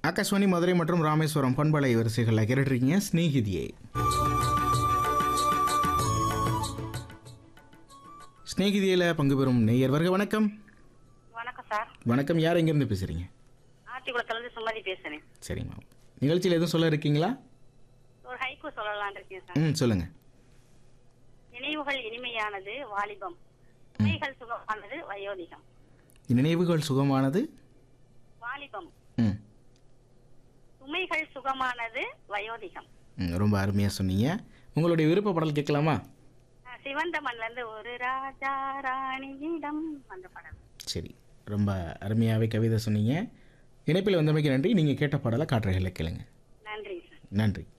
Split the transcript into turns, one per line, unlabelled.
ஆகாஷ்வாணி மதுரை மற்றும் ராமேஸ்வரம் பண்பலை வரிசைகளில் கேட்டுருக்கீங்க ஸ்நேகிதியை ஸ்நேகிதியில் பங்கு பெறும் நேயர் வருக வணக்கம்
வணக்கம் சார்
வணக்கம் யார் எங்கேருந்து பேசுகிறீங்க
ஆத்திக்குளத்துலேருந்து சுமதி பேசுறேன்
சரிம்மா நிகழ்ச்சியில் எதுவும் சொல்ல இருக்கீங்களா
ஒரு ஹைக்கூ சொல்லலாம்னு இருக்கேன் சார்
ம் சொல்லுங்கள்
நினைவுகள் இனிமையானது வாலிபம் சுமைகள் சுகமானது வயோதிகம்
நினைவுகள் சுகமானது
வாலிபம்
ம்
சுமைகள் சுகமானது வயோதிகம்
ம், ரொம்ப அருமையாக சொன்னீங்க உங்களுடைய விருப்ப பாடல் கேட்கலாமா
அஹ் சிவந்த மண்ல இருந்து ஒரு ராஜா ராணியிடம் அந்த படம்
சரி ரொம்ப அருமையாகவே கவிதை சொன்னீங்க இணைப்பில் வந்தமைக்கு நன்றி நீங்கள் கேட்ட பாடலை காட்டுறைகளை கேளுங்க
நன்றி சார்
நன்றி